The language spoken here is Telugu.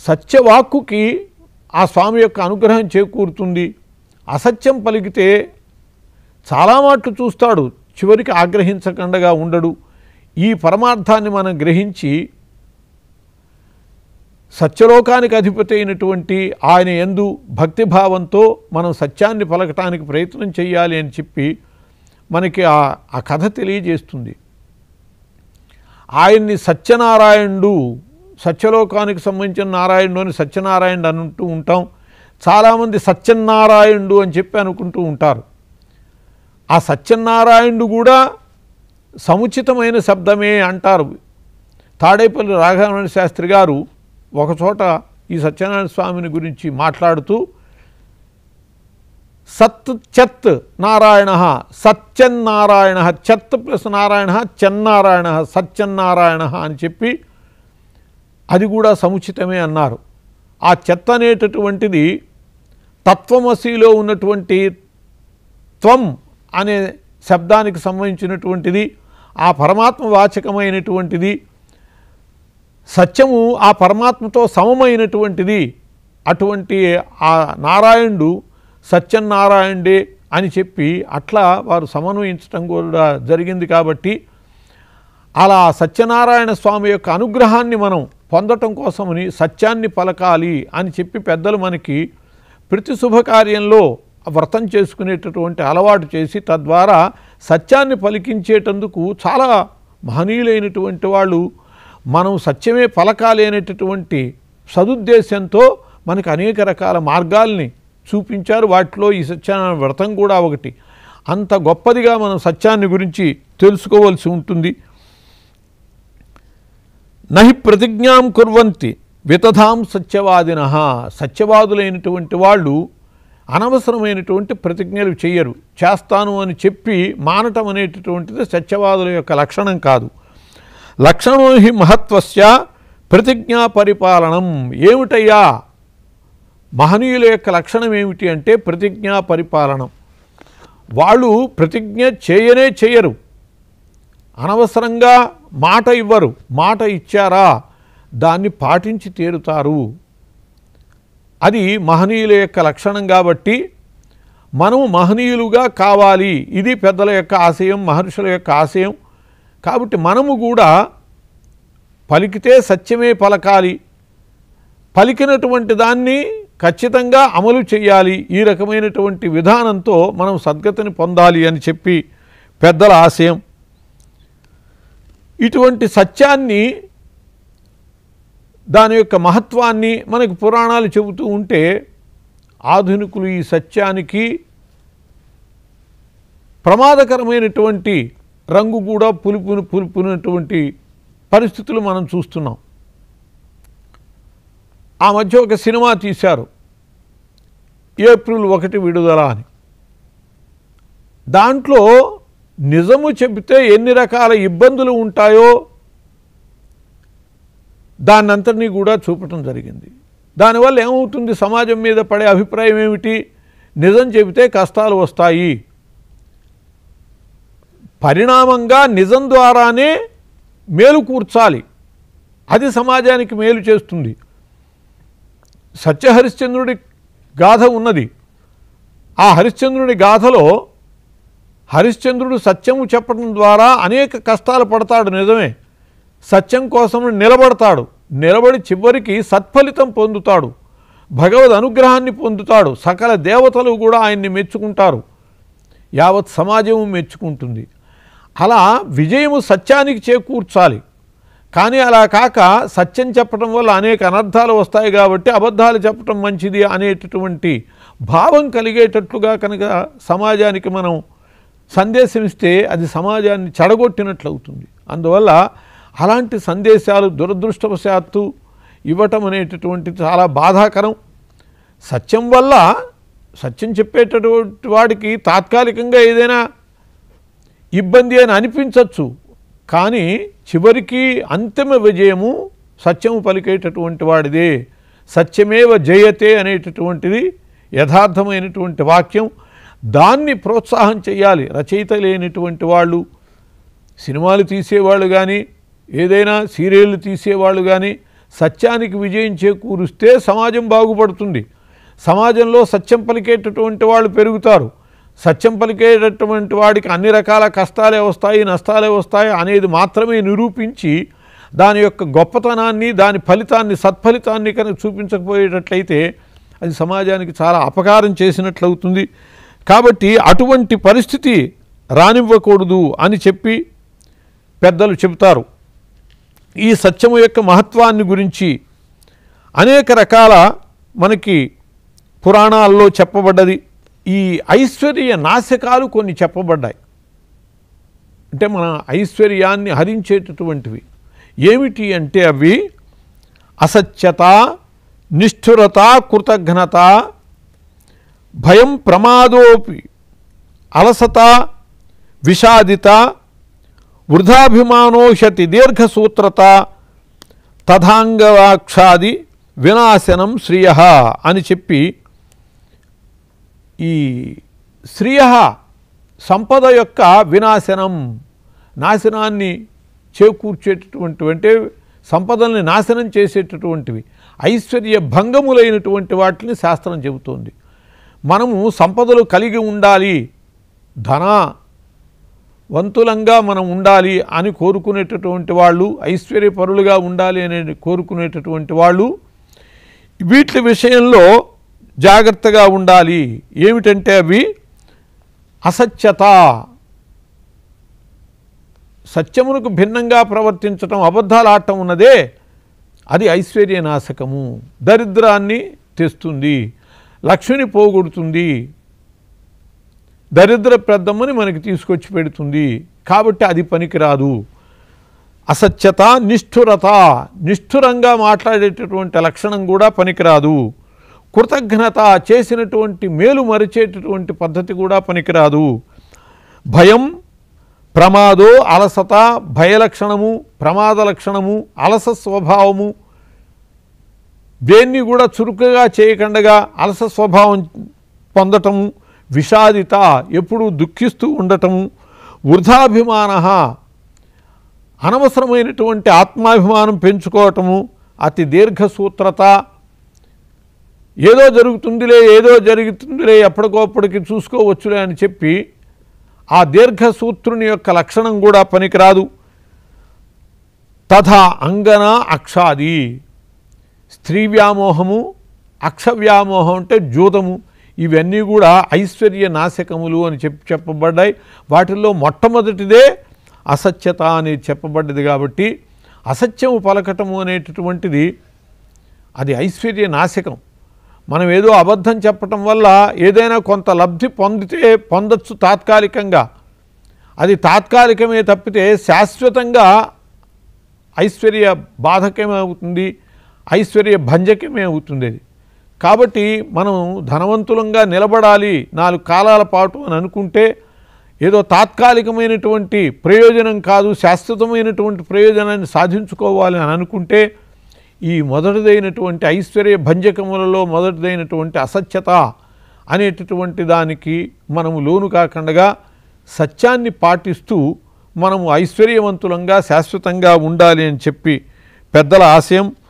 సత్యవాక్కుకి ఆ స్వామి యొక్క అనుగ్రహం చేకూరుతుంది అసత్యం పలికితే చాలా మాటలు చూస్తాడు చివరికి ఆగ్రహించకుండా ఉండడు ఈ పరమార్థాన్ని మనం గ్రహించి సత్యలోకానికి అధిపతి అయినటువంటి ఆయన ఎందు భక్తిభావంతో మనం సత్యాన్ని పలకటానికి ప్రయత్నం చేయాలి అని చెప్పి మనకి ఆ ఆ కథ తెలియజేస్తుంది ఆయన్ని సత్యనారాయణుడు సత్యలోకానికి సంబంధించిన నారాయణుడు అని సత్యనారాయణుడు అని అంటూ ఉంటాం చాలామంది సత్యనారాయణుడు అని చెప్పి అనుకుంటూ ఉంటారు ఆ సత్యనారాయణుడు కూడా సముచితమైన శబ్దమే అంటారు తాడేపల్లి రాఘవేంద్ర శాస్త్రి గారు ఒకచోట ఈ సత్యనారాయణ స్వామిని గురించి మాట్లాడుతూ సత్ చెత్ నారాయణ సత్యన్నారాయణ చెత్ ప్లస్ నారాయణ చెన్నారాయణ సత్యన్నారాయణ అని చెప్పి అది కూడా సముచితమే అన్నారు ఆ చెత్త అనేటటువంటిది తత్వమసిలో ఉన్నటువంటి త్వం అనే శబ్దానికి సంబంధించినటువంటిది ఆ పరమాత్మ వాచకమైనటువంటిది సత్యము ఆ పరమాత్మతో సమమైనటువంటిది అటువంటి ఆ నారాయణుడు సత్యనారాయణుడే అని చెప్పి అట్లా వారు సమన్వయించడం కూడా జరిగింది కాబట్టి అలా సత్యనారాయణ స్వామి యొక్క అనుగ్రహాన్ని మనం పొందటం కోసమని సత్యాన్ని పలకాలి అని చెప్పి పెద్దలు మనకి ప్రతి శుభకార్యంలో వ్రతం చేసుకునేటటువంటి అలవాటు చేసి తద్వారా సత్యాన్ని పలికించేటందుకు చాలా మహనీయులైనటువంటి వాళ్ళు మనం సత్యమే పలకాలి అనేటటువంటి సదుద్దేశంతో మనకు అనేక రకాల మార్గాల్ని చూపించారు వాటిలో ఈ సత్యనారాయణ వ్రతం కూడా ఒకటి అంత గొప్పదిగా మనం సత్యాన్ని గురించి తెలుసుకోవాల్సి ఉంటుంది నహి ప్రతిజ్ఞాం కుర్వంతి వితధాం సత్యవాదిన సత్యవాదులైనటువంటి వాళ్ళు అనవసరమైనటువంటి ప్రతిజ్ఞలు చెయ్యరు చేస్తాను అని చెప్పి మానటం అనేటటువంటిది సత్యవాదుల యొక్క లక్షణం కాదు లక్షణం హి మహత్వస్య ప్రతిజ్ఞా పరిపాలనం ఏమిటయ్యా మహనీయుల యొక్క లక్షణం ఏమిటి అంటే ప్రతిజ్ఞా పరిపాలనం వాళ్ళు ప్రతిజ్ఞ చేయనే చేయరు అనవసరంగా మాట ఇవ్వరు మాట ఇచ్చారా దాన్ని పాటించి తీరుతారు అది మహనీయుల యొక్క లక్షణం కాబట్టి మనము మహనీయులుగా కావాలి ఇది పెద్దల యొక్క ఆశయం మహర్షుల యొక్క ఆశయం కాబట్టి మనము కూడా పలికితే సత్యమే పలకాలి పలికినటువంటి దాన్ని ఖచ్చితంగా అమలు చేయాలి ఈ రకమైనటువంటి విధానంతో మనం సద్గతిని పొందాలి అని చెప్పి పెద్దల ఆశయం ఇటువంటి సత్యాన్ని దాని యొక్క మహత్వాన్ని మనకి పురాణాలు చెబుతూ ఉంటే ఆధునికులు ఈ సత్యానికి ప్రమాదకరమైనటువంటి రంగు కూడా పులుపును పులుపునటువంటి పరిస్థితులు మనం చూస్తున్నాం ఆ మధ్య ఒక సినిమా తీశారు ఏప్రిల్ ఒకటి విడుదల అని దాంట్లో నిజము చెబితే ఎన్ని రకాల ఇబ్బందులు ఉంటాయో దాన్నంతటినీ కూడా చూపటం జరిగింది దానివల్ల ఏమవుతుంది సమాజం మీద పడే అభిప్రాయం ఏమిటి నిజం చెబితే కష్టాలు వస్తాయి పరిణామంగా నిజం ద్వారానే మేలు కూర్చాలి అది సమాజానికి మేలు చేస్తుంది సత్యహరిశ్చంద్రుడి గాథ ఉన్నది ఆ హరిశ్చంద్రుడి గాథలో హరిశ్చంద్రుడు సత్యము చెప్పడం ద్వారా అనేక కష్టాలు పడతాడు నిజమే సత్యం కోసం నిలబడతాడు నిలబడి చివరికి సత్ఫలితం పొందుతాడు భగవద్ అనుగ్రహాన్ని పొందుతాడు సకల దేవతలు కూడా ఆయన్ని మెచ్చుకుంటారు యావత్ సమాజము మెచ్చుకుంటుంది అలా విజయము సత్యానికి చేకూర్చాలి కానీ అలా కాక సత్యం చెప్పడం వల్ల అనేక అనర్థాలు వస్తాయి కాబట్టి అబద్ధాలు చెప్పడం మంచిది అనేటటువంటి భావం కలిగేటట్లుగా కనుక సమాజానికి మనం సందేశం ఇస్తే అది సమాజాన్ని చెడగొట్టినట్లు అవుతుంది అందువల్ల అలాంటి సందేశాలు దురదృష్టవశాత్తు ఇవ్వటం అనేటటువంటి చాలా బాధాకరం సత్యం వల్ల సత్యం చెప్పేటటువంటి వాడికి తాత్కాలికంగా ఏదైనా ఇబ్బంది అని అనిపించవచ్చు కానీ చివరికి అంతిమ విజయము సత్యము పలికేటటువంటి వాడిదే సత్యమేవ జయతే అనేటటువంటిది యథార్థమైనటువంటి వాక్యం దాన్ని ప్రోత్సాహం చేయాలి రచయిత లేనటువంటి వాళ్ళు సినిమాలు తీసేవాళ్ళు కానీ ఏదైనా సీరియళ్ళు తీసేవాళ్ళు కానీ సత్యానికి విజయం చేకూరుస్తే సమాజం బాగుపడుతుంది సమాజంలో సత్యం పలికేటటువంటి వాళ్ళు పెరుగుతారు సత్యం పలికేటటువంటి వాడికి అన్ని రకాల కష్టాలే వస్తాయి నష్టాలే వస్తాయి అనేది మాత్రమే నిరూపించి దాని యొక్క గొప్పతనాన్ని దాని ఫలితాన్ని సత్ఫలితాన్ని కనుక చూపించకపోయేటట్లయితే అది సమాజానికి చాలా అపకారం చేసినట్లవుతుంది కాబట్టి అటువంటి పరిస్థితి రానివ్వకూడదు అని చెప్పి పెద్దలు చెబుతారు ఈ సత్యము యొక్క మహత్వాన్ని గురించి అనేక రకాల మనకి పురాణాల్లో చెప్పబడ్డది ఈ ఐశ్వర్య నాశకాలు కొన్ని చెప్పబడ్డాయి అంటే మన ఐశ్వర్యాన్ని హరించేటటువంటివి ఏమిటి అంటే అవి అసత్యత నిష్ఠురత కృతఘ్నత భయం ప్రమాదోపి అలసత విషాదిత వృధాభిమానోషతి దీర్ఘసూత్రత తథాంగవాక్షాది వినాశనం శ్రియ అని చెప్పి ఈ శ్రియ సంపద యొక్క వినాశనం నాశనాన్ని చేకూర్చేటటువంటివి అంటే సంపదల్ని నాశనం చేసేటటువంటివి ఐశ్వర్య భంగములైనటువంటి వాటిని శాస్త్రం చెబుతోంది మనము సంపదలు కలిగి ఉండాలి ధన వంతులంగా మనం ఉండాలి అని కోరుకునేటటువంటి వాళ్ళు ఐశ్వర్యపరులుగా ఉండాలి అని కోరుకునేటటువంటి వాళ్ళు వీటి విషయంలో జాగ్రత్తగా ఉండాలి ఏమిటంటే అవి అసత్యత సత్యమునకు భిన్నంగా ప్రవర్తించటం అబద్ధాలు ఆడటం ఉన్నదే అది ఐశ్వర్యనాశకము దరిద్రాన్ని తెస్తుంది లక్ష్మిని పోగొడుతుంది దరిద్ర పెద్దమ్మని మనకి తీసుకొచ్చి పెడుతుంది కాబట్టి అది పనికిరాదు అసత్యత నిష్ఠురత నిష్ఠురంగా మాట్లాడేటటువంటి లక్షణం కూడా పనికిరాదు కృతజ్ఞత చేసినటువంటి మేలు మరిచేటటువంటి పద్ధతి కూడా పనికిరాదు భయం ప్రమాదో అలసత భయలక్షణము ప్రమాద లక్షణము అలస స్వభావము దేన్ని కూడా చురుకుగా చేయకుండగా అలస స్వభావం పొందటము విషాదిత ఎప్పుడూ దుఃఖిస్తూ ఉండటము వృధాభిమాన అనవసరమైనటువంటి ఆత్మాభిమానం పెంచుకోవటము అతి దీర్ఘసూత్రత ఏదో జరుగుతుందిలే ఏదో జరుగుతుందిలే ఎప్పటికోప్పటికి చూసుకోవచ్చులే అని చెప్పి ఆ దీర్ఘసూత్రుని యొక్క లక్షణం కూడా పనికిరాదు తథా అంగన అక్షాది స్త్రీ వ్యామోహము అక్ష వ్యామోహం అంటే జూదము ఇవన్నీ కూడా ఐశ్వర్య నాశకములు అని చెప్పి చెప్పబడ్డాయి వాటిల్లో మొట్టమొదటిదే అసత్యత అనేది చెప్పబడ్డది కాబట్టి అసత్యము పలకటము అనేటటువంటిది అది ఐశ్వర్య నాశకం మనం ఏదో అబద్ధం చెప్పటం వల్ల ఏదైనా కొంత లబ్ధి పొందితే పొందొచ్చు తాత్కాలికంగా అది తాత్కాలికమే తప్పితే శాశ్వతంగా ఐశ్వర్య బాధకమే అవుతుంది ఐశ్వర్య భంజకమే అవుతుంది అది కాబట్టి మనం ధనవంతులంగా నిలబడాలి నాలుగు కాలాల పాటు అని అనుకుంటే ఏదో తాత్కాలికమైనటువంటి ప్రయోజనం కాదు శాశ్వతమైనటువంటి ప్రయోజనాన్ని సాధించుకోవాలి అని అనుకుంటే ఈ మొదటిదైనటువంటి ఐశ్వర్య భంజకములలో మొదటిదైనటువంటి అసత్యత అనేటటువంటి దానికి మనము లోను కాకుండా సత్యాన్ని పాటిస్తూ మనము ఐశ్వర్యవంతులంగా శాశ్వతంగా ఉండాలి అని చెప్పి పెద్దల ఆశయం